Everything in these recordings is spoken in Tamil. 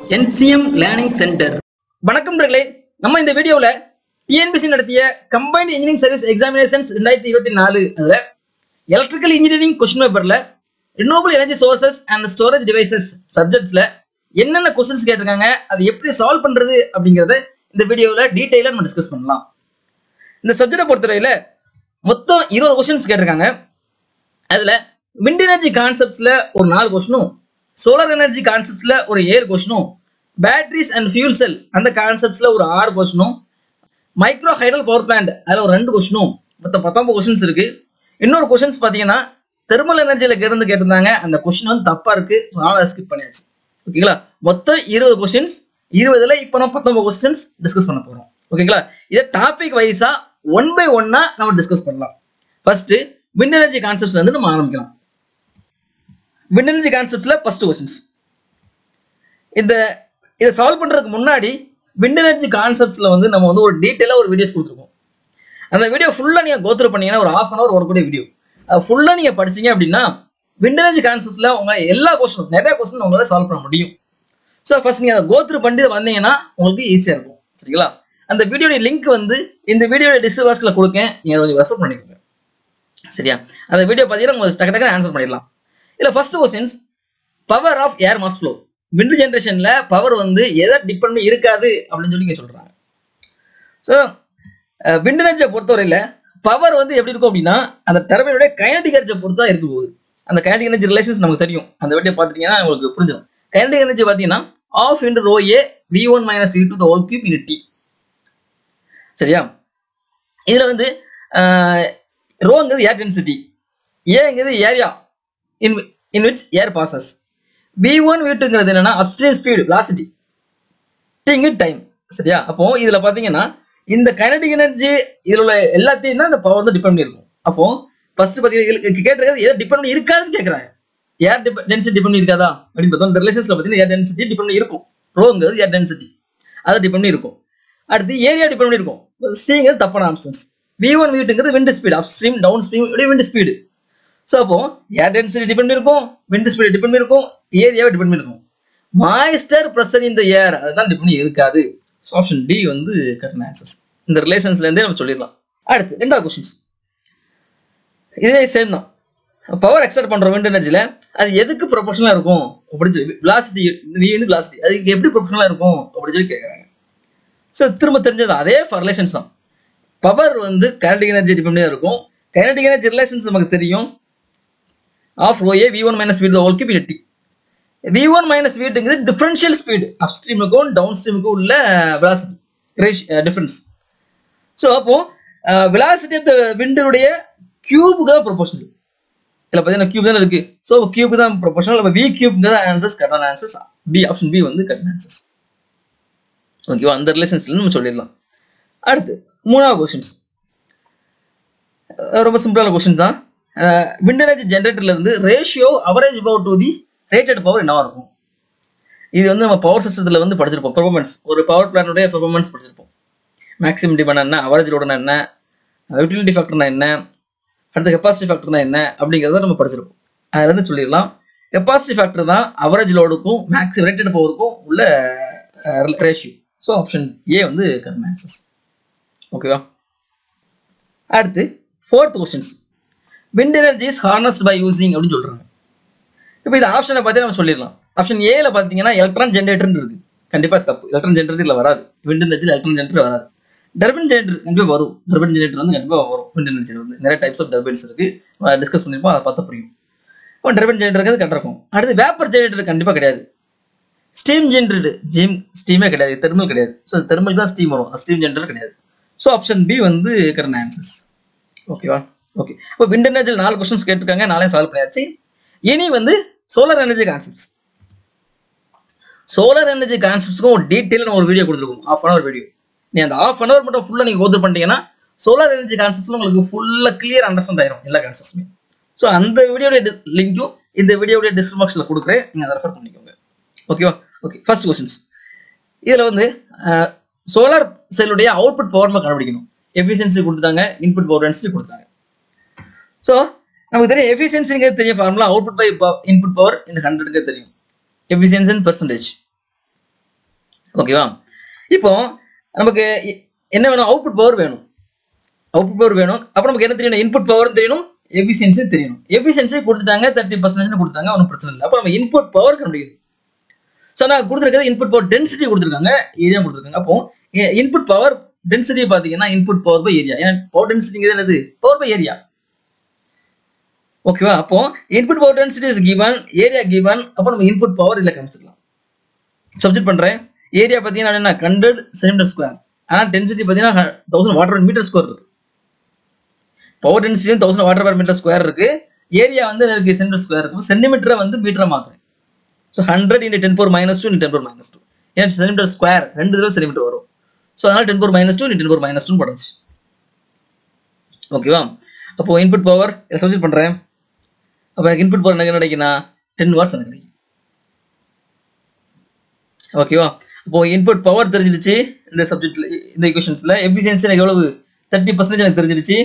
என்சிஎம் லேர்னிங் சென்டர் வணக்கம் நண்பர்களே நம்ம இந்த வீடியோவில் டிஎன்பிசி நடத்திய கம்பைன்ட் இன்ஜினியரிங் சர்வீஸ் எக்ஸாமினேஷன்ஸ் ரெண்டாயிரத்தி இருபத்தி நாலு அதில் எலக்ட்ரிக்கல் இன்ஜினியரிங் கொஸ்டின் பேப்பரில் renewable energy sources and storage devices சப்ஜெக்ட்ஸில் என்னென்ன கொஸ்டின்ஸ் கேட்டிருக்காங்க அது எப்படி சால்வ் பண்ணுறது அப்படிங்கிறத இந்த வீடியோவில் டீட்டெயிலாக நம்ம டிஸ்கஸ் பண்ணலாம் இந்த சப்ஜெக்டை பொறுத்தவரையில் மொத்தம் இருபது கொஸ்டின்ஸ் கேட்டிருக்காங்க அதில் விண்ட் எனர்ஜி கான்செப்ட்ஸில் ஒரு நாலு கொஸ்டினும் சோலார் எனர்ஜி கான்செப்ட்ஸில் ஒரு ஏழு கொஸ்டினும் பேட்டரிஸ் அண்ட் ஃபியூல் செல் அந்த கான்செப்ட்ஸில் ஒரு ஆறு கொஸ்டினும் மைக்ரோ ஹைடல் பவர் பிளான்ட் அதில் ஒரு ரெண்டு கொஸ்டினும் மொத்தம் பத்தொம்பது கொஸ்டின்ஸ் இருக்கு இன்னொரு கொஸ்டின்ஸ் பார்த்தீங்கன்னா தெர்மல் எனர்ஜியில் கேட்டு கேட்டிருந்தாங்க அந்த கொஸ்டின் வந்து தப்பாக இருக்கு ஸோ அதனால அதை ஸ்கிப் பண்ணியாச்சு ஓகேங்களா மொத்தம் இருபது கொஸ்டின்ஸ் இருபதுல இப்போ நம்ம பத்தொன்பது கொஸ்டின்ஸ் டிஸ்கஸ் பண்ண போகிறோம் ஓகேங்களா இதை டாபிக் வைஸா ஒன் பை ஒன்னா நம்ம டிஸ்கஸ் பண்ணலாம் ஃபர்ஸ்ட் விண்ட் எனர்ஜி கான்செப்ட்ஸ்ல இருந்து நம்ம ஆரம்பிக்கலாம் விண்ட் எனர்ஜி கான்செப்ட்ஸ்ல ஃபர்ஸ்ட் கொஸ்டின்ஸ் இந்த இதை சால்வ் பண்றதுக்கு முன்னாடி விண்ட் எனர்ஜி கான்செப்ட்ஸ்ல வந்து நம்ம வந்து ஒரு டீட்டெயிலாக ஒரு வீடியோஸ் கொடுத்துருக்கோம் அந்த வீடியோ ஃபுல்லாக நீங்கள் கோத்ரூ பண்ணீங்கன்னா ஒரு ஆஃப் அன் அவர் ஓடக்கூடிய வீடியோ அது ஃபுல்லாக நீங்கள் படிச்சீங்க அப்படின்னா விண்ட் எனர்ஜி கான்செப்ட்ஸில் உங்கள் எல்லா கொஸ்டினும் நிறைய கொஸ்டின் உங்களால் சால்வ் பண்ண முடியும் ஸோ ஃபர்ஸ்ட் நீங்கள் அதை கோத்ரூ பண்ணிட்டு வந்தீங்கன்னா உங்களுக்கு ஈஸியாக இருக்கும் சரிங்களா அந்த வீடியோடைய லிங்க் வந்து இந்த வீடியோட டிஸ்கிரிப்ஷனில் கொடுக்கேன் நீங்கள் அதை கொஞ்சம் ரெஃபர் பண்ணிக்கோங்க சரியா அந்த வீடியோ பார்த்தீங்கன்னா உங்களுக்கு டக்கு டக்குன்னு ஆன்சர் பண்ணிடலாம் இதில் first questions power of air mass flow wind ஜென்ரேஷனில் பவர் வந்து எதை டிபெண்ட் பண்ணி இருக்காது அப்படின்னு சொல்லி இங்கே சொல்கிறாங்க ஸோ விண்ட் எனர்ஜியை பொறுத்தவரையில் பவர் வந்து எப்படி இருக்கும் அப்படின்னா அந்த டர்பைனுடைய கைனடிக் எனர்ஜியை பொறுத்து தான் இருக்க போகுது அந்த கைனடிக் எனர்ஜி ரிலேஷன்ஸ் நமக்கு தெரியும் அந்த வீடியோ பார்த்துட்டீங்கன்னா உங்களுக்கு புரிஞ்சிடும் கைனடிக் எனர்ஜி பார்த்தீங்கன்னா half into rho A V one minus V two the whole cube in T சரியா இதில் வந்து ரோங்கிறது ஏர் டென்சிட்டி ஏங்கிறது area in in which air passes V one V டூங்கிறது என்னன்னா அப்ஸ்ட்ரீம் ஸ்பீடு வெலாசிட்டி டிங்கு டைம் சரியா அப்போ இதில் பார்த்தீங்கன்னா இந்த கைனடிக் எனர்ஜி இதில் உள்ள எல்லாத்தையும் தான் இந்த பவர் வந்து டிபெண்ட் பண்ணியிருக்கும் அப்போ ஃபர்ஸ்ட் பார்த்தீங்கன்னா இதுக்கு கேட்டிருக்கிறது எதை டிபெண்ட் பண்ணி இருக்காதுன்னு கேட்குறாங்க ஏர் டென்சிட்டி டிபெண்ட் பண்ணி இருக்காதா அப்படின்னு பார்த்தோம் இந்த ரிலேஷன்ஸில் பார்த்தீங்கன்னா ஏர் டென்சிட்டி டிபெண்ட் பண்ணி இருக்கும் ரோங்கிறது ஏர் டென்சிட்டி அதை டிபெண்ட் பண்ணி இருக்கும் அடுத்து ஏரியா டிபெண்ட் பண்ணி இருக்கும் சிங்கிறது தப்பான ஆப்ஷன்ஸ் வி ஒன் வீட்டுங்கிறது wind speed upstream downstream wind speed so அப்போ ஏர் டென்சிட்டி டிபெண்ட் பண்ணிருக்கும் விண்ட் ஸ்பீடு டிபெண்ட் பண்ணிருக்கும் ஏரியாவை டிபெண்ட் பண்ணிருக்கும் மாய்ஸ்டர் ப்ரெஷர் இந்த ஏர் அதுதான் டிபெண்ட் பண்ணி இருக்காது ஸோ ஆப்ஷன் டி வந்து கரெக்டான ஆன்சர்ஸ் இந்த ரிலேஷன்ஸ்லேருந்தே நம்ம சொல்லிடலாம் அடுத்து ரெண்டாவது கொஸ்டின்ஸ் இதே சேம் தான் பவர் எக்ஸ்ட்ராக்ட் பண்ணுற விண்ட் எனர்ஜியில் அது எதுக்கு ப்ரொபோஷனலாக இருக்கும் அப்படின்னு சொல்லி விலாசிட்டி வி வந்து விலாசிட்டி அதுக்கு எப்படி ப்ரொபோஷனலாக இருக்கும் அப்படின்னு சொல்லி கேட்குறாங்க ஸோ திரும்ப தெரிஞ்சது அதே ரிலேஷன்ஸ் தான் பவர் வந்து கைனடிக் எனர்ஜி டிபெண்ட் இருக்கும் கைனடிக் எனர்ஜி ரிலேஷன்ஸ் நமக்கு தெரியும் half rho A V one minus V two whole cube T V one minus வீட்டுங்கிறது டிஃபரன்ஷியல் ஸ்பீடு அப் ஸ்ட்ரீமுக்கும் டவுன் ஸ்ட்ரீமுக்கும் உள்ள வெலாசிட்டி ரேஷ் டிஃபரன்ஸ் ஸோ அப்போ வெலாசிட்டி ஆஃப் த விண்டினுடைய கியூபுக்கு தான் ப்ரொபோஷனல் இதில் பார்த்தீங்கன்னா கியூப் தானே இருக்கு ஸோ கியூபுக்கு தான் ப்ரொபோஷனல் அப்போ வி கியூப்க்கு தான் ஆன்சர்ஸ் கரெக்டான ஆன்சர்ஸ் பி ஆப்ஷன் பி வந்து கரெக்டான ஆன்சர்ஸ் ஓகேவா அந்த ரிலேஷன்ஸ்ல நம்ம சொல்லிடலாம் அடுத்து மூணாவது கொஸ்டின்ஸ் ரொம்ப சிம்பிளான கொஸ்டின் தான் விண்ட் எனர்ஜி ஜென்ரேட்டர்ல இருந்து ratio average power to the rated power என்னவா இருக்கும் இது வந்து நம்ம பவர் சிஸ்டத்தில் வந்து படிச்சிருப்போம் பெர்ஃபார்மன்ஸ் ஒரு பவர் பிளானுடைய பெர்ஃபார்மன்ஸ் படிச்சிருப்போம் மேக்ஸிமம் டிமாண்ட் என்ன அவரேஜ் லோடுனா என்ன யூட்டிலிட்டி ஃபேக்டர்னா என்ன அடுத்து கெப்பாசிட்டி ஃபேக்டர்னா என்ன அப்படிங்கிறத நம்ம படிச்சிருப்போம் அதுல இருந்து சொல்லிடலாம் கெப்பாசிட்டி ஃபேக்டர் தான் அவரேஜ் லோடுக்கும் மேக்ஸிமம் ரேட்டட் பவருக்கும் உள்ள ரேஷியோ ஸோ ஆப்ஷன் ஏ வந்து கரெக்ட் ஆன்சர்ஸ் ஓகேவா அடுத்து fourth questions wind energy is harnessed by using அப்படின்னு சொல்றாங்க இப்போ இது ஆப்ஷனை பார்த்து நம்ம சொல்லிடலாம் ஆப்ஷன் ஏல பார்த்தீங்கன்னா எலக்ட்ரான் ஜென்ரேட்டர்னு இருக்கு கண்டிப்பாக தப்பு எலக்ட்ரான் ஜென்ரேட்டர் வராது விண்ட் எனர்ஜியில் எலக்ட்ரான் ஜென்ரேட்டர் வராது டர்பின் ஜென்ரேட்டர் கண்டிப்பாக வரும் டர்பின் ஜென்ரேட்டர் வந்து கண்டிப்பாக வரும் விண்ட் எனர்ஜியில் வந்து நிறைய டைப்ஸ் ஆஃப் டர்பின்ஸ் இருக்கு டிஸ்கஸ் பண்ணியிருப்போம் அதை பார்த்தா புரியும் இப்போ டர்பின் ஜென்ரேட்டர் கரெக்டாக இருக்கும் அடுத்து வேப்பர் ஜென்ரேட்டர் கண்டிப்பாக கிடையாது ஸ்டீம் ஜென்ரேட்டர் ஜிம் ஸ்டீமே கிடையாது தெர்மல் கிடையாது ஸோ தெர்மல் தான் ஸ்டீம் வரும் ஸ்டீம் ஜென்ரேட்டர் கிடையாது ஸோ ஆப்ஷன் பி வந்து கரெக்டான ஆன்சர்ஸ் ஓகேவா ஓகே இப்போ விண்ட் எனர்ஜியில் நாலு கொஸ்டின்ஸ் கேட்டிருக்காங்க நாளே சால்வ் பண்ணியாச்சு இனி வந்து solar energy concepts solar energy கான்செப்ட்ஸ்க்கும் ஒரு டீட்டெயிலாக ஒரு வீடியோ கொடுத்துருக்கோம் ஆஃப் அன் அவர் வீடியோ நீ அந்த ஆஃப் அன் அவர் மட்டும் ஃபுல்லாக நீங்கள் கோத்து பண்ணிட்டீங்கன்னா சோலார் எனர்ஜி கான்செப்ட்ஸில் உங்களுக்கு ஃபுல்லாக கிளியர் அண்டர்ஸ்டாண்ட் ஆயிரும் எல்லா கான்செப்ட்ஸுமே ஸோ அந்த வீடியோட லிங்க்கும் இந்த வீடியோடைய டிஸ்கிரிப்ஷனில் கொடுக்குறேன் நீங்கள் அதை ரெஃபர் பண்ணிக்கோங்க ஓகேவா ஓகே ஃபர்ஸ்ட் கொஸ்டின்ஸ் இதில் வந்து சோலார் செல்லுடைய அவுட்புட் பவர் நம்ம கண்டுபிடிக்கணும் எஃபிஷியன்சி கொடுத்துட்டாங்க இன்புட் பவர் டென்சிட்டி கொடுத்தாங்க ஸோ நமக்கு தெரியும் எஃபிஷியன்சிங்கிறது தெரியும் formula output by input power இந்த ஹண்ட்ரடுக்கு தெரியும் எஃபிஷியன்சி இன் பெர்சன்டேஜ் ஓகேவா இப்போ நமக்கு எ- என்ன வேணும் அவுட்புட் பவர் வேணும் அவுட்புட் பவர் வேணும் அப்புறம் நமக்கு என்ன தெரியணும் இன்புட் பவர் தெரியணும் எஃபிஷியன்சி தெரியணும் எஃபிஷியன்சி கொடுத்துட்டாங்க தேர்ட்டி பர்சன்டேஜ் கொடுத்தாங்க ஒன்றும் பிரச்சனை இல்லை அப்போ நம்ம இன்புட் பவர் கண்டுபிடிக்கணும் ஸோ நான் கொடுத்துருக்கிறது இன்புட் பவர் டென்சிட்டி கொடுத்துருக்காங்க ஏரியா கொடுத்துருக்காங்க அப்போ இன்புட் பவர் டென்சிட்டி பார்த்தீங்கன்னா இன்புட் பவர் பை ஏரியா ஏன்னா பவர் டென்சிட்டிங்கிறது என்னது பவர் பை ஏரியா ஓகேவா அப்போ input power density is given area given அப்போ நம்ம இன்புட் பவர் இதில் காமிச்சிக்கலாம் சப்ஜெக்ட் பண்ணுறேன் ஏரியா பார்த்தீங்கன்னா என்ன ஹண்ட்ரட் சென்டிமீட்டர் ஸ்கொயர் ஆனால் டென்சிட்டி பார்த்தீங்கன்னா தௌசண்ட் வாட்டர் மீட்டர் ஸ்கொயர் இருக்கு பவர் டென்சிட்டியும் thousand watt per metre square இருக்கு ஏரியா வந்து எனக்கு சென்டிமீட்டர் ஸ்கொயர் இருக்கு சென்டிமீட்டரை வந்து மீட்டரை மாத்துறேன் so hundred into ten power minus two ten power minus two ஏன்னா சென்டிமீட்டர் ஸ்கொயர் ரெண்டு தடவை சென்டிமீட்டர் வரும் ஸோ அதனால ten power minus two ten power minus two படுச்சு ஓகேவா அப்போ இன்புட் பவர் இதை சப்ஜெக்ட் பண்ணுறேன் அப்போ எனக்கு இன்புட் பவர் எனக்கு என்ன கிடைக்குன்னா டென் வாட்ஸ் எனக்கு கிடைக்கும் ஓகேவா அப்போ இன்புட் பவர் தெரிஞ்சிடுச்சு இந்த சப்ஜெக்ட்ல இந்த ஈக்குவேஷன்ஸ்ல எஃபிஷியன்சி எனக்கு எவ்வளவு தேர்ட்டி பர்சன்டேஜ் எனக்கு தெரிஞ்சிடுச்சு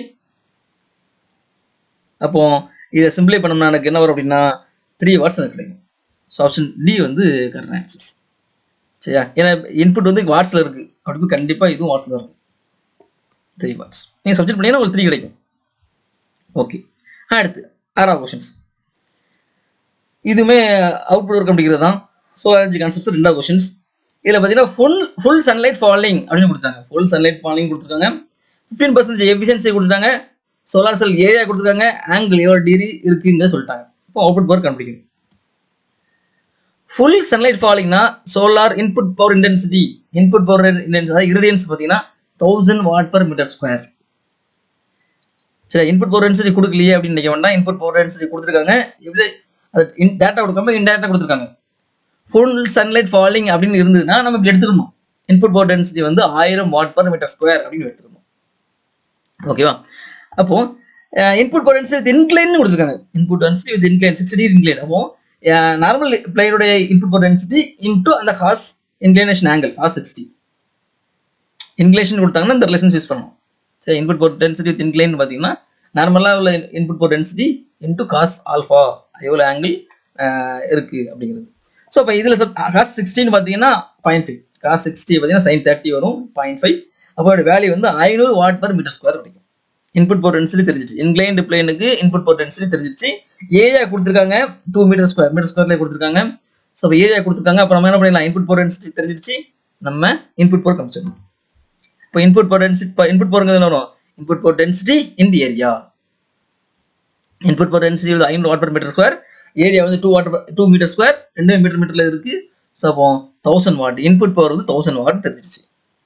அப்போ இதை சிம்பிளை பண்ணோம்னா எனக்கு என்ன வரும் அப்படின்னா த்ரீ வாட்ஸ் எனக்கு கிடைக்கும் ஸோ ஆப்ஷன் டி வந்து கரெக்ட் ஆன்சர்ஸ் சரியா ஏன்னா இன்புட் வந்து வாட்ஸில் இருக்கு அப்படி கண்டிப்பாக இதுவும் வாட்ஸில் இருக்கும் த்ரீ வாட்ஸ் நீங்கள் சப்ஜெக்ட் பண்ணீங்கன்னா உங்களுக்கு த்ரீ கிடைக்கும் ஓகே அடுத்து ஆறாவது கொஷின்ஸ் இதுவுமே அவுட்புட் ஒர்க் அப்படிங்கிறது தான் சோலார் எனர்ஜி கான்செப்ட்ஸ் ரெண்டாவது கொஷின்ஸ் இதில் பார்த்தீங்கன்னா ஃபுல் ஃபுல் சன்லைட் ஃபாலிங் அப்படின்னு கொடுத்தாங்க ஃபுல் சன்லைட் ஃபாலிங் கொடுத்துருக்காங்க ஃபிஃப்டீன் பர்சன்டேஜ் எஃபிஷியன்சி கொடுத்துட்டாங்க சோலார் செல் ஏரியா கொடுத்துருக்காங்க ஆங்கிள் எவ்வளோ டிகிரி இருக்குங்க சொல்லிட்டாங்க இப்போ அவுட்புட் ஒர்க் கண்டுபிடிக்கணும் ஃபுல் சன்லைட் ஃபாலிங்னா solar input power intensity input power intensity அதாவது இரிடியன்ஸ் பார்த்தீங்கன்னா thousand watt per metre square சரி இன்புட் பவர் டென்சிட்டி கொடுக்கலையே அப்படின்னு நினைக்க வேண்டாம் இன்புட் பவர் டென்சிட்டி கொடுத்துருக்காங்க எப்படி அது டேட்டா கொடுக்காம இன்டேரக்டா கொடுத்துருக்காங்க ஃபுல் சன்லைட் ஃபாலிங் அப்படின்னு இருந்ததுன்னா நம்ம இப்படி எடுத்துக்கணும் இன்புட் பவர் டென்சிட்டி வந்து ஆயிரம் வாட் பர் மீட்டர் ஸ்கொயர் அப்படின்னு எடுத்துக்கணும் ஓகேவா அப்போ இன்புட் பவர் டென்சிட்டி இன்க்ளைன் கொடுத்துருக்காங்க input density with incline sixty degree incline அப்போ நார்மல் பிளேனுடைய இன்புட் பவர் டென்சிட்டி இன்டூ அந்த cos inclination angle cos sixty inclination கொடுத்தாங்கன்னா இந்த ரிலேஷன்ஸ் யூஸ் பண்ணணும் சரி input power density with incline பார்த்தீங்கன்னா நார்மலாக உள்ள input power density into cos alpha எவ்வளோ ஆங்கிள் இருக்குது அப்படிங்கிறது ஸோ இப்போ இதில் காஸ் சிக்ஸ்டின்னு பார்த்தீங்கன்னா பாயிண்ட் ஃபைவ் காஸ் சிக்ஸ்டி பார்த்தீங்கன்னா சைன் தேர்ட்டி வரும் பாயிண்ட் ஃபைவ் அப்போ வேல்யூ வந்து ஐநூறு வாட் பர் மீட்டர் ஸ்கொயர் கிடைக்கும் இன்புட் போர்ட் டென்சிட்டி தெரிஞ்சிச்சு இன்க்ளைன்டு பிளேனுக்கு இன்புட் போர்ட் டென்சிட்டி தெரிஞ்சிச்சு ஏரியா கொடுத்துருக்காங்க டூ மீட்டர் ஸ்கொயர் மீட்டர் ஸ்கொயர்லேயே கொடுத்துருக்காங்க ஸோ இப்போ ஏரியா கொடுத்துருக்காங்க அப்போ நம்ம என்ன பண்ணிடலாம் இன்புட் போர்ட் டென்சிட்டி தெரிஞ்சிச்சு நம்ம இன்புட் போர்ட் காமிச்சிடணும் இப்போ இன்புட் போர்ட் டென்சிட்டி இன்புட் போர்ங்கிறது என்ன வரும் input power density in the area input power density வந்து ஐநூறு watt per metre square area வந்து two watt two metre square ரெண்டு மீட்டர் மீட்டர்ல இருக்கு ஸோ அப்போ தௌசண்ட் வாட் இன்புட் பவர் வந்து தௌசண்ட் வாட் தெரிஞ்சிருச்சு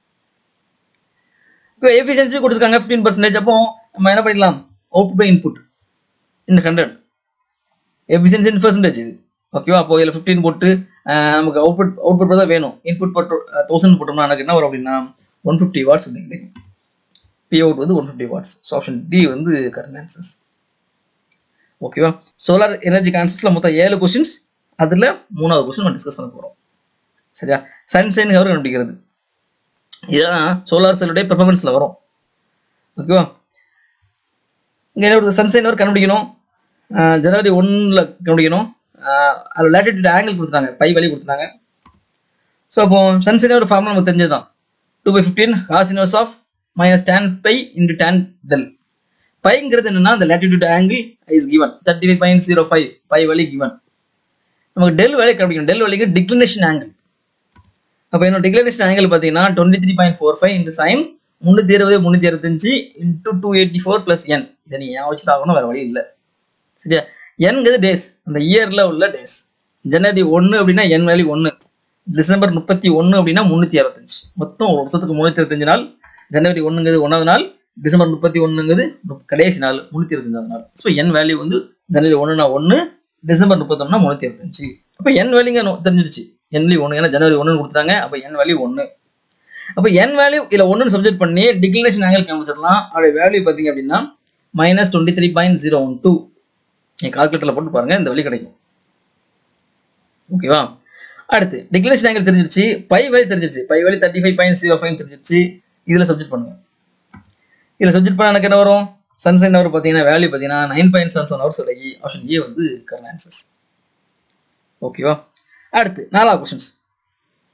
இப்போ எஃபிஷியன்சி கொடுத்துருக்காங்க ஃபிஃப்டீன் பர்சன்டேஜ் அப்போ நம்ம என்ன பண்ணிடலாம் output by input in hundred efficiency in percentage இது ஓகேவா அப்போ இதில் ஃபிஃப்டீன் போட்டு அஹ், நமக்கு அவுட்புட் அவுட்புட் தான் வேணும் இன்புட் போட்டு தௌசண்ட் போட்டோம்னா எனக்கு என்ன வரும் அப்படின்னா ஒன் ஃபிஃப்டி வாட்ஸ் கிடைக்கும் பி அவுட் வந்து one fifty watts so option D வந்து கரண்ட் ஆன்சர்ஸ் ஓகேவா சோலார் எனர்ஜி கான்செப்ட்ஸில் மொத்தம் ஏழு கொஷின்ஸ் அதில் மூணாவது கொஸ்டின் நம்ம டிஸ்கஸ் பண்ண போகிறோம் சரியா சன்சைன் ஹவர் கண்டுபிடிக்கிறது இதெல்லாம் சோலார் செல்லுடைய பெர்ஃபார்மன்ஸில் வரும் ஓகேவா இங்கே என்ன ஒரு சன்சைன் ஹவர் கண்டுபிடிக்கணும் ஆஹ் ஜனவரி ஒன்றில் கண்டுபிடிக்கணும் ஆஹ் அதில் லேட்டிடியூட் ஆங்கிள் கொடுத்துட்டாங்க பை வழி கொடுத்துட்டாங்க ஸோ அப்போ சன்சைன் ஹவர் ஃபார்முலா நமக்கு தெரிஞ்சது தான் two by fifteen cos inverse of minus tan phi into tan del பைங்கிறது என்னன்னா அந்த latitude angle is given thirty five point zero five phi வழி கிவன் நமக்கு டெல் வேலை கண்டுபிடிக்கணும் டெல் வழிக்கு டிக்ளினேஷன் ஆங்கிள் அப்போ என்னோட டிக்ளரேஷன் ஆங்கிள் பார்த்தீங்கன்னா twenty three point four five into sine முந்நூற்றி இருபது முந்நூற்றி அறுபத்தஞ்சு into two eighty four plus n இதை நீங்கள் ஏன் வச்சுட்டு ஆகணும் வேறு வழி இல்லை சரியா என்கிறது டேஸ் அந்த இயரில் உள்ள டேஸ் ஜனவரி ஒன்று அப்படின்னா என் வேல்யூ ஒன்று டிசம்பர் முப்பத்தி ஒன்று அப்படின்னா முந்நூற்றி அறுபத்தஞ்சு மொத்தம் ஒரு வருஷத்துக்கு முந்நூற்றி இருபத்தஞ்சு நாள் ஜனவரி ஒன்றுங்கிறது ஒன்றாவது நாள் டிசம்பர் முப்பத்தி ஒன்றுங்கிறது கடைசி நாள் முந்நூற்றி இருபத்தஞ்சாவது நாள் ஸோ என் வேல்யூ வந்து ஜனவரி ஒன்றுனா ஒன்று டிசம்பர் முப்பத்தொன்னா முந்நூற்றி இருபத்தஞ்சு அப்போ என் வேல்யூங்க நோ- தெரிஞ்சிருச்சு என் வேல்யூ ஒன்று ஏன்னா ஜனவரி ஒன்று கொடுத்துட்டாங்க அப்போ என் வேல்யூ ஒன்று அப்போ என் வேல்யூ இதில் ஒன்று சப்ஜெக்ட் பண்ணி டிக்ளரேஷன் ஆங்கிள் காமிச்சிடலாம் அதோட வேல்யூ பார்த்தீங்க அப்படின்னா minus twenty three point zero one two நீங்கள் கால்குலேட்டரில் போட்டு பாருங்க இந்த வழி கிடைக்கும் ஓகேவா அடுத்து டிக்ளரேஷன் ஆங்கிள் தெரிஞ்சிருச்சு பை வேல்யூ தெரிஞ்சிருச்சு phi value thirty five point zero five தெரிஞ்சிருச்சு இதில் சப்ஜெக்ட் பண்ணுங்க இதில் சப்ஜெக்ட் பண்ண எனக்கு என்ன வரும் சன்சைன் ஹவர் பார்த்தீங்கன்னா வேல்யூ பார்த்தீங்கன்னா nine point seven seven hours விலகி ஆப்ஷன் ஏ வந்து கரெக்ட் ஆன்சர்ஸ் ஓகேவா அடுத்து நாலாவது கொஸ்டின்ஸ்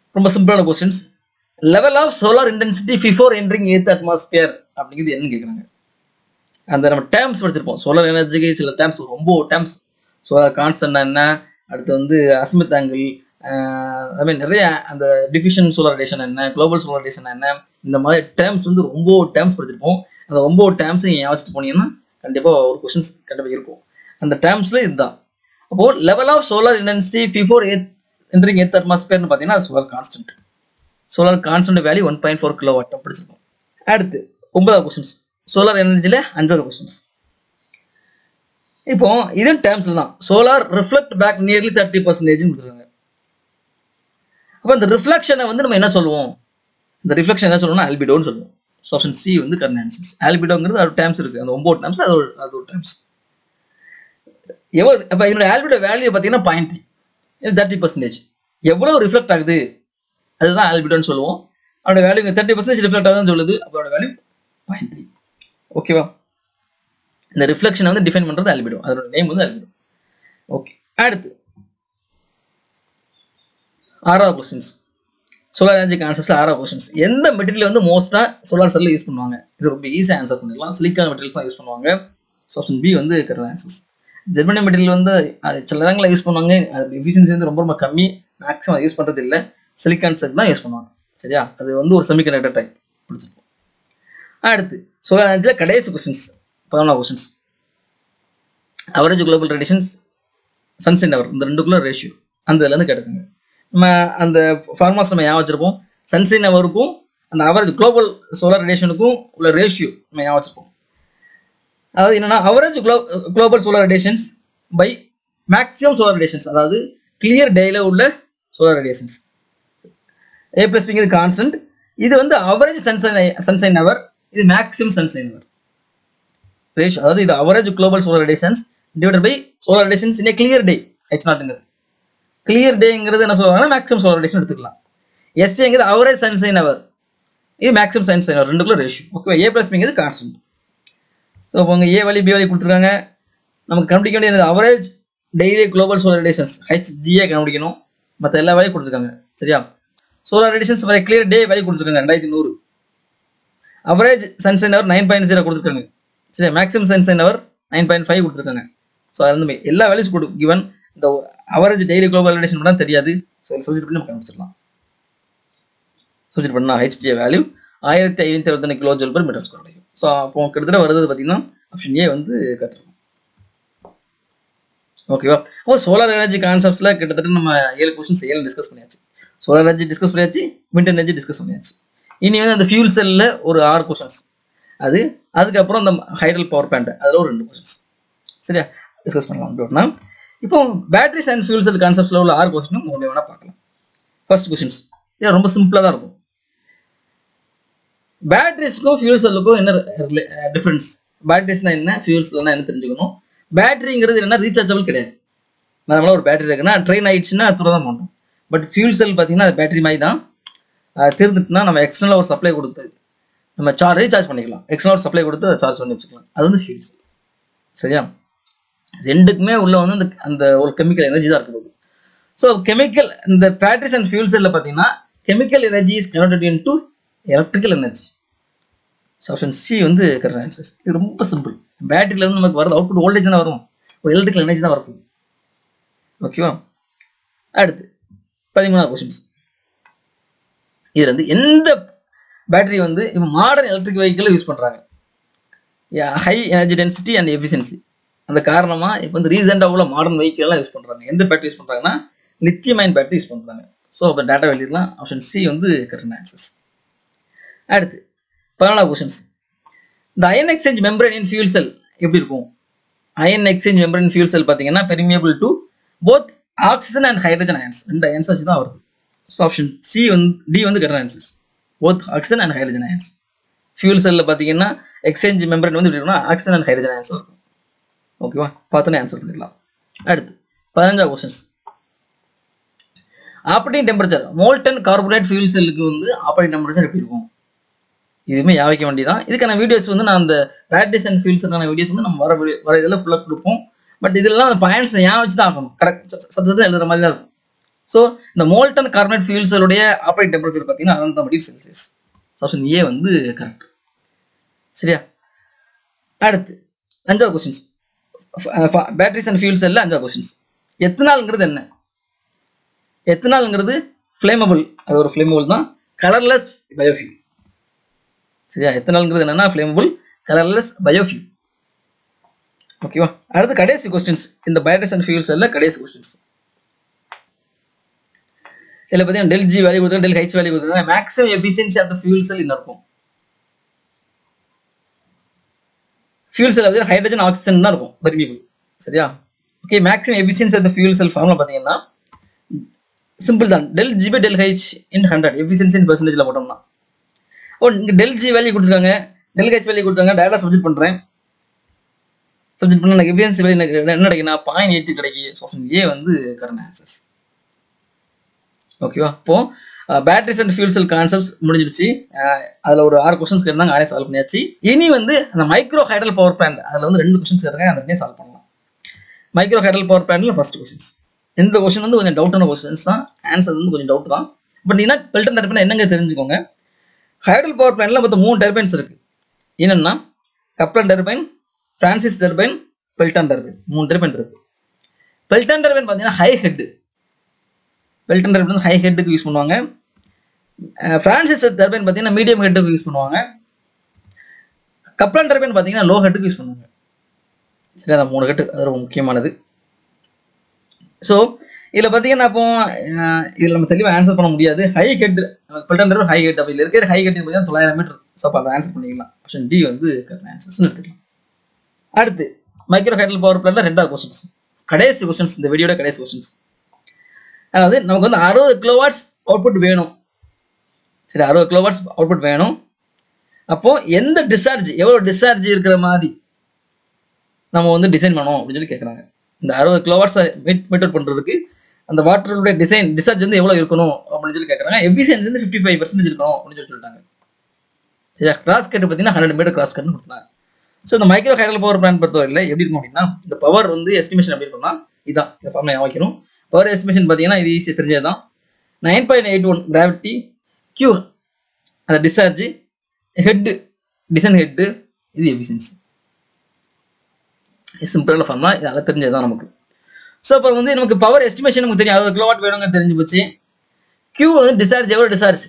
ரொம்ப சிம்பிளான questions level of solar intensity before entering earth atmosphere அப்படிங்கிறது என்னன்னு கேட்குறாங்க அந்த நம்ம டேர்ம்ஸ் படிச்சிருப்போம் சோலார் எனர்ஜிக்கு சில டேர்ம்ஸ் ரொம்ப டேர்ம்ஸ் சோலார் கான்ஸ்டன்ட் என்ன அடுத்து வந்து அஸ்மித் ஆங்கிள் அது மாதிரி நிறைய அந்த டிஃபிஷன் சோலார் ரேடியேஷன் என்ன குளோபல் சோலார் ரேடியேஷன் என்ன இந்த மாதிரி டேர்ம்ஸ் வந்து ரொம்ப டேர்ம்ஸ் படிச்சிருப்போம் அந்த ரொம்ப டேர்ம்ஸ் நீங்கள் வச்சுட்டு போனீங்கன்னா கண்டிப்பாக ஒரு கொஷின்ஸ் கண்டிப்பாக இருக்கும் அந்த டேர்ம்ஸில் இதுதான் அப்போது level of solar intensity before earth entering earth அட்மாஸ்பியர்னு பார்த்தீங்கன்னா solar constant solar constant value one point four kilo watt படிச்சிருக்கோம் அடுத்து ஒன்பதாவது கொஸ்டின்ஸ் சோலார் எனர்ஜியில் அஞ்சாவது கொஸ்டின்ஸ் இப்போ இது டேர்ம்ஸில் தான் solar reflect back nearly thirty பர்சன்டேஜ்னு கொடுத்துருக்காங்க அப்போ இந்த ரிஃப்ளெக்ஷனை வந்து நம்ம என்ன சொல்லுவோம் இந்த ரிஃப்ளெக்ஷன் என்ன சொல்லுவோம்னா ஆல்பிடோன்னு சொல்லுவோம் ஸோ ஆப்ஷன் சி வந்து கரெக்ட் ஆன்சர்ஸ் ஆல்பிடோங்கிறது ஒரு டேர்ம்ஸ் இருக்குது அந்த ஒம்பது டேர்ம்ஸ் அது ஒரு அது ஒரு டேர்ம்ஸ் எவ்வளோ அப்போ இதோட ஆல்பிடோ வேல்யூ பார்த்தீங்கன்னா பாயிண்ட் த்ரீ தேர்ட்டி பர்சன்டேஜ் எவ்வளோ ரிஃப்ளெக்ட் ஆகுது அதுதான் ஆல்பிடோன்னு சொல்லுவோம் அவனோட வேல்யூ தேர்ட்டி பர்சன்டேஜ் ரிஃப்ளெக்ட் ஆகுதுன்னு சொல்லுது அப்போ அதோட வேல்யூ பாயிண்ட் த்ரீ ஓகேவா இந்த ரிஃப்ளெக்ஷனை வந்து டிஃபைன் பண்ணுறது ஆல்பிடோ அதோட நேம் வந்து ஆல்பிடோ ஓகே அடுத்து ஆறாவது கொஸ்டின்ஸ் சோலார் எனர்ஜி கான்செப்ட்ஸ் ஆறாவது கொஸ்டின்ஸ் எந்த மெட்டீரியல் வந்து மோஸ்ட்டாக சோலார் செல்லில் யூஸ் பண்ணுவாங்க இது ரொம்ப ஈஸியாக ஆன்சர் பண்ணிடலாம் சிலிக்கான் மெட்டீரியல்ஸ் தான் யூஸ் பண்ணுவாங்க ஸோ ஆப்ஷன் பி வந்து கரெக்ட் ஆன்சர்ஸ் ஜெர்மனி மெட்டீரியல் வந்து அது சில இடங்களில் யூஸ் பண்ணுவாங்க அது எஃபிஷியன்சி வந்து ரொம்ப ரொம்ப கம்மி மேக்ஸிமம் யூஸ் பண்ணுறது இல்லை சிலிக்கான் செட் தான் யூஸ் பண்ணுவாங்க சரியா அது வந்து ஒரு செமிகண்டக்டர் டைப் பிடிச்சிருக்கும் அடுத்து சோலார் எனர்ஜியில் கடைசி கொஸ்டின்ஸ் பதினொன்றாவது questions average global radiations sunshine hour இந்த ரெண்டுக்குள்ள ரேஷியோ அந்த இதுலேருந்து கேட்டுக்கோங்க நம்ம அந்த ஃபார்மாஸ் நம்ம ஞாபகம் வச்சிருப்போம் சன்சைன் அவருக்கும் அந்த அவரேஜ் குளோபல் சோலார் ரேடியேஷனுக்கும் உள்ள ரேஷியோ நம்ம ஞாபகம் வச்சிருப்போம் அதாவது என்னன்னா average glo global solar radiations by maximum solar radiations அதாவது கிளியர் டேல உள்ள சோலார் ரேடியேஷன்ஸ் ஏ பிளஸ் பிங்கிறது கான்ஸ்டன்ட் இது வந்து அவரேஜ் சன்சைன் சன்சைன் அவர் இது மேக்ஸிமம் சன்சைன் அவர் ரேஷியோ அதாவது இது average global solar radiations divided by solar radiations in clear day H நாட்டுங்கிறது கிளியர் டேங்கிறது என்ன சொல்லுவாங்கன்னா மேக்ஸிமம் சோலார் ரேடியேஷன் எடுத்துக்கலாம் எஸ்ஏங்கிறது அவரேஜ் சன்சைன் அவர் இது மேக்ஸிமம் சன்சைன் அவர் ரெண்டுக்குள்ள ரேஷியோ ஓகே ஏ பிளஸ் பிங்கிறது கான்ஸ்டன்ட் ஸோ இப்போ உங்கள் ஏ வழி பி வழி கொடுத்துருக்காங்க நமக்கு கண்டுபிடிக்க வேண்டியது average daily global solar radiations HGA கண்டுபிடிக்கணும் மற்ற எல்லா வேலையும் கொடுத்துருக்காங்க சரியா சோலார் ரேடியேஷன்ஸ் வரை கிளியர் டே வேல்யூ கொடுத்துருக்காங்க ரெண்டாயிரத்தி நூறு average sunshine hour nine point zero கொடுத்துருக்காங்க சரி maximum sunshine hour nine point five கொடுத்துருக்காங்க ஸோ அது வந்து எல்லா வேல்யூஸ் கொடு கிவன் இந்த அவரேஜ் டெய்லி குளோபல் ரேடியேஷன் மட்டும் தெரியாது ஸோ சப்ஜெக்ட் பண்ணி நம்ம கண்டுபிடிச்சிடலாம் சப்ஜெக்ட் பண்ணால் ஹெச்ஜிஏ வேல்யூ ஆயிரத்தி ஐநூற்றி அறுபத்தொன்று kilo joule per metre square கிடைக்கும் ஸோ அப்போ கிட்டத்தட்ட வருது பார்த்தீங்கன்னா ஆப்ஷன் ஏ வந்து கற்றுக்கணும் ஓகேவா அப்போ சோலார் எனர்ஜி கான்செப்ட்ஸில் கிட்டத்தட்ட நம்ம ஏழு கொஸ்டின்ஸ் ஏழு டிஸ்கஸ் பண்ணியாச்சு சோலார் எனர்ஜி டிஸ்கஸ் பண்ணியாச்சு விண்ட் எனர்ஜி டிஸ்கஸ் பண்ணியாச்சு இனி வந்து அந்த ஃபியூல் செல்லில் ஒரு ஆறு கொஸ்டின்ஸ் அது அதுக்கப்புறம் அந்த ஹைட்ரல் பவர் பிளான்ட் அதில் ஒரு ரெண்டு கொஸ்டின்ஸ் சரியா டிஸ்கஸ் பண்ணலாம் அப்படின்னா இப்போ பேட்டரிஸ் அண்ட் ஃபியூல் செல் கான்செப்ட்ஸில் உள்ள ஆறு கொஸ்டினும் ஒன்று வேணால் பார்க்கலாம் ஃபர்ஸ்ட் கொஸ்டின்ஸ் இது ரொம்ப சிம்பிளாக தான் இருக்கும் பேட்டரிஸ்க்கும் ஃபியூல் செல்லுக்கும் என்ன டிஃப்ரென்ஸ் பேட்டரிஸ்னா என்ன ஃபியூல்ஸ்லாம் என்ன தெரிஞ்சுக்கணும் பேட்டரிங்கிறது என்ன ரீசார்ஜபிள் கிடையாது நார்மலாக ஒரு பேட்டரி இருக்குன்னா ட்ரெயின் ஆயிடுச்சுன்னா தூரம் தான் போகணும் பட் ஃபியூல் செல் பார்த்தீங்கன்னா அது பேட்டரி மாதிரி தான் தீர்ந்துட்டுனா நம்ம எக்ஸ்டர்னலாக ஒரு சப்ளை கொடுத்து நம்ம சார்ஜ் ரீசார்ஜ் பண்ணிக்கலாம் எக்ஸ்டர்னல் சப்ளை கொடுத்து அதை சார்ஜ் பண்ணி வச்சுக்கலாம் அது வந்து ஃபியூல் செல் சரியா ரெண்டுக்குமே உள்ள வந்து அந்த அந்த ஒரு கெமிக்கல் எனர்ஜி தான் இருக்குது ஸோ கெமிக்கல் இந்த பேட்டரிஸ் அண்ட் ஃபியூல் செல்லில் பார்த்தீங்கன்னா chemical energy is converted in to electrical energy so option C வந்து கரெக்ட் ஆன்சர்ஸ் இது ரொம்ப சிம்பிள் பேட்டரியில் வந்து நமக்கு வர அவுட்புட் வோல்டேஜ் தானே வரும் ஒரு எலக்ட்ரிக்கல் எனர்ஜி தான் வரப்போகுது ஓகேவா அடுத்து பதிமூணாவது கொஸ்டின்ஸ் இதுல இருந்து எந்த பேட்டரி வந்து இப்போ மாடர்ன் எலக்ட்ரிக் வெஹிக்கிள் யூஸ் பண்ணுறாங்க high energy density and efficiency அந்த காரணமாக இப்போ வந்து ரீசெண்டாக உள்ள மாடர்ன் வெஹிக்கிள்லாம் யூஸ் பண்ணுறாங்க எந்த பேட்டரி யூஸ் பண்ணுறாங்கன்னா லித்தியமைன் பேட்டரி யூஸ் பண்ணுறாங்க ஸோ அப்போ டேட்டா வெளியிடலாம் ஆப்ஷன் சி வந்து கரெக்ட் ஆன்சர்ஸ் அடுத்து பதினாலாவது கொஸ்டின்ஸ் இந்த ion exchange membrane in fuel cell எப்படி இருக்கும் ion exchange membrane in fuel cell பார்த்தீங்கன்னா permeable to both oxygen and hydrogen ions ரெண்டு அயன்ஸ் வச்சு தான் வருது ஸோ ஆப்ஷன் சி வந்து டி வந்து correct answers both oxygen and hydrogen ions fuel செல்லில் பார்த்தீங்கன்னா எக்ஸ்சேஞ்ச் மெம்பரன் வந்து எப்படி இருக்கும்னா ஆக்சிஜன் அண்ட் ஹைட்ரஜன் அயன்ஸ் இருக்கும் ஓகேவா பார்த்தோன்னே ஆன்சர் பண்ணிடலாம் அடுத்து பதினஞ்சாவது questions operating temperature molten corporate fuel செல்லுக்கு வந்து ஆப்ரேட்டிங் டெம்பரேச்சர் எப்படி இருக்கும் இதுவுமே ஞாபகம் வைக்க வேண்டியதான் இதுக்கான வீடியோஸ் வந்து நான் அந்த பேட்டரிஸ் அண்ட் ஃபியூல்ஸுக்கான வீடியோஸ் வந்து நம்ம வர video வர இதில் ஃபுல்லாக கொடுப்போம் பட் இதெல்லாம் அந்த பாயிண்ட்ஸ் ஞாபகம் வச்சு தான் ஆகணும் கரெக்ட் சத்தத்தில் எழுதுற மாதிரி தான் இருக்கும் ஸோ இந்த மோல்டன் கார்பனேட் ஃபியூல்ஸலுடைய ஆப்ரேட் டெம்பரேச்சர் பார்த்தீங்கன்னா அறுநூத்தம்பது டிகிரி செல்சியஸ் ஆப்ஷன் ஏ வந்து கரெக்ட் சரியா அடுத்து அஞ்சாவது கொஸ்டின்ஸ் பேட்டரிஸ் அண்ட் ஃபியூல் செல்ல அஞ்சாவது கொஸ்டின்ஸ் எத்தனால்ங்கிறது என்ன எத்தனால்ங்கிறது ஃப்ளேமபிள் அது ஒரு ஃப்ளேமபிள் தான் கலர்லெஸ் பயோஃபியூல் சரியா எத்தனால்ங்கிறது என்னன்னா ஃப்ளேமபிள் கலர்லெஸ் பயோஃபியூல் ஓகேவா அடுத்து கடைசி கொஸ்டின்ஸ் இந்த பேட்டரிஸ் அண்ட் ஃபியூல் செல்ல கடைசி கொஸ்டின்ஸ் இதில் பார்த்தீங்கன்னா டெல் ஜி வேல்யூ கொடுத்துருக்காங்க டெல் ஹெச் வேல்யூ கொடுத்துருக்காங்க maximum efficiency of the fuel cell என்ன இருக்கும் ஃபியூல் செல் வந்து ஹைட்ரஜன் ஆக்சிஜன் தான் இருக்கும் பெர்மிபிள் சரியா okay maximum efficiency of the fuel cell formula பார்த்தீங்கன்னா சிம்பிள் தான் del G by del H in hundred efficiency in பர்சன்டேஜில் போட்டோம்னா ஓ இங்கே டெல் ஜி வேல்யூ கொடுத்துருக்காங்க டெல் ஹெச் வேல்யூ கொடுத்தாங்க டேரக்டாக சப்ஜெக்ட் பண்ணுறேன் சப்ஜெக்ட் பண்ண எனக்கு எஃபிஷியன்சி வேல்யூ எனக்கு என்ன கிடைக்குன்னா பாயிண்ட் எயிட்டி கிடைக்கும் ஸோ ஆப்ஷன் ஏ வந்து கரண்ட் ஆன்சர்ஸ் ஓகேவா இப்போ batteries and fuel cell concepts முடிஞ்சிடுச்சு அஹ் அதுல ஒரு ஆறு கொஸ்டின்ஸ் கேட்டாங்க ஆறே சால்வ் பண்ணியாச்சு இனி வந்து அந்த மைக்ரோ ஹைட்ரல் பவர் பிளான்ட் அதுல வந்து ரெண்டு கொஸ்டின்ஸ் கேட்டாங்க அந்த ரெண்டையும் சால்வ் பண்ணலாம் மைக்ரோ ஹைட்ரல் பவர் பிளான்ட்ல ஃபர்ஸ்ட் கொஸ்டின்ஸ் இந்த கொஸ்டின் வந்து கொஞ்சம் டவுட்டான கொஸ்டின்ஸ் தான் ஆன்சர் வந்து கொஞ்சம் டவுட் தான் பட் என்ன பெல்டன் டர்பைன் என்னங்க தெரிஞ்சுக்கோங்க ஹைட்ரல் பவர் பிளான்ட்ல மொத்தம் மூணு டர்பைன்ஸ் இருக்கு என்னன்னா Kaplan turbine Francis turbine Pelton turbine மூணு டர்பைன் இருக்கு பெல்டன் டர்பைன் பார்த்தீங்கன்னா ஹை ஹெட் பெல்டன் டர்பைன் வந்து ஹை ஹெட்டுக்கு யூஸ் பண்ணுவாங்க ஃப்ரான்சிஸ் டர்பைன் பார்த்தீங்கன்னா மீடியம் ஹெட்டுக்கு யூஸ் பண்ணுவாங்க கப்ளன் டர்பைன் பார்த்தீங்கன்னா லோ ஹெட்டுக்கு யூஸ் பண்ணுவாங்க சரி அந்த மூணு ஹெட்டு அது ரொம்ப முக்கியமானது ஸோ இதில் பார்த்தீங்கன்னா அப்போ இதில் நம்ம தெளிவாக ஆன்சர் பண்ண முடியாது high head Pelton turbine high head அப்படி இருக்கிற ஹை ஹெட் பார்த்தீங்கன்னா தொள்ளாயிரம் மீட்டர் ஸோ அப்போ அதை ஆன்சர் பண்ணிக்கலாம் ஆப்ஷன் டி வந்து கரெக்ட் ஆன்சர்ஸ்னு எடுத்துக்கலாம் அடுத்து மைக்ரோ ஹைட்ரல் பவர் பிளான்ல ரெண்டாவது கொஸ்டின்ஸ் கடைசி கொஸ்டின்ஸ் இந்த வீடியோட கடைசி கொஸ்டின்ஸ் அதாவது நமக்கு வந்து அறுபது கிலோவாட்ஸ் அவுட்புட் வேணும் சரி அறுபது கிலோவாட்ஸ் அவுட்புட் வேணும் அப்போ எந்த டிஸ்சார்ஜ் எவ்வளோ டிஸ்சார்ஜ் இருக்கிற மாதிரி நம்ம வந்து டிசைன் பண்ணோம் அப்படின்னு சொல்லி கேட்குறாங்க இந்த அறுபது கிலோவாட்ஸை மீட் மீட் அவுட் பண்ணுறதுக்கு அந்த வாட்டருடைய டிசைன் டிஸ்சார்ஜ் வந்து எவ்வளோ இருக்கணும் அப்படின்னு சொல்லி கேட்குறாங்க எஃபிஷியன்சி வந்து ஃபிஃப்டி ஃபைவ் பர்சன்டேஜ் இருக்கணும் அப்படின்னு சொல்லி சொல்லிட்டாங்க சரியா கிராஸ் கட் பார்த்தீங்கன்னா ஹண்ட்ரட் மீட்டர் கிராஸ் கட்னு கொடுத்துருந்தாங்க ஸோ இந்த மைக்ரோ ஹைட்ரல் பவர் பிளான் பொறுத்தவரையில் எப்படி இருக்கும் அப்படின்னா இந்த பவர் வந்து எஸ்டிமேஷன் எப்படி இருக்கும்னா இதான் இந்த ஃபார்ம்ல வைக்கணும் பவர் எஸ்டிமேஷன் பார்த்தீங்கன்னா இது ஈஸியாக தெரிஞ்சது தான் nine point eight one gravity Q அந்த டிஸ்சார்ஜ் ஹெட்டு டிசைன் ஹெட்டு இது எஃபிஷியன்சி சிம்பிளான ஃபார்ம்லாம் இதெல்லாம் தெரிஞ்சது தான் நமக்கு ஸோ அப்போ வந்து நமக்கு பவர் எஸ்டிமேஷன் நமக்கு தெரியும் அறுபது கிலோவாட் வேணுங்க தெரிஞ்சு போச்சு கியூ வந்து டிஸ்சார்ஜ் எவ்வளோ டிஸ்சார்ஜ்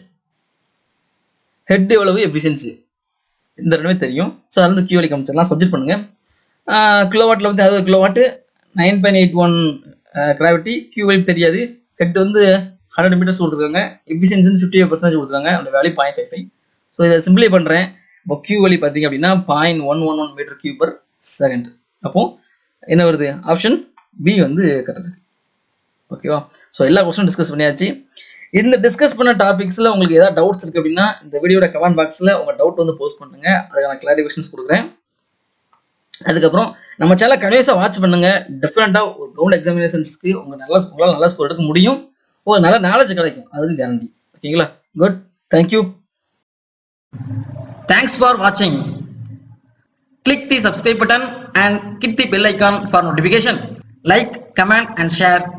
ஹெட் எவ்வளவு எஃபிஷியன்சி இந்த ரெண்டுமே தெரியும் ஸோ அது வந்து கியூ வழி காமிச்சிடலாம் சப்ஜெக்ட் பண்ணுங்க கிலோவாட்டில் வந்து அறுபது kilowatt nine point eight one gravity Q வழி தெரியாது ஹெட் வந்து ஹண்ட்ரட் மீட்டர்ஸ் கொடுத்துருக்காங்க எஃபிஷியன்சி வந்து ஃபிஃப்டி பர்சன்டேஜ் கொடுத்துருக்காங்க அந்த value point five five so இதை சிம்பிளை பண்ணுறேன் இப்போ கியூ வழி பார்த்தீங்க அப்படின்னா point one one one metre Q per second அப்போ என்ன வருது ஆப்ஷன் பி வந்து கரெக்ட் ஓகேவா ஸோ எல்லா கொஸ்டின் டிஸ்கஸ் பண்ணியாச்சு இந்த டிஸ்கஸ் பண்ண டாபிக்ஸில் உங்களுக்கு ஏதாவது டவுட்ஸ் இருக்குது அப்படின்னா இந்த வீடியோட கமெண்ட் பாக்ஸில் உங்கள் டவுட் வந்து போஸ்ட் பண்ணுங்க அதுக்கான கிளாரிஃபிகேஷன்ஸ் கொடுக்குறேன் அதுக்கப்புறம் நம்ம சேனல் கன்வியூஸாக வாட்ச் பண்ணுங்க டெஃபினட்டாக ஒரு கவுண்ட் எக்ஸாமினேஷன்ஸ்க்கு உங்கள் நல்ல உங்களால் நல்ல ஸ்கோர் எடுக்க முடியும் ஒரு நல்ல நாலேஜ் கிடைக்கும் அதுக்கு கேரண்டி ஓகேங்களா good thank you Thanks for watching. Click the subscribe button and hit the bell icon for notification. Like, comment and share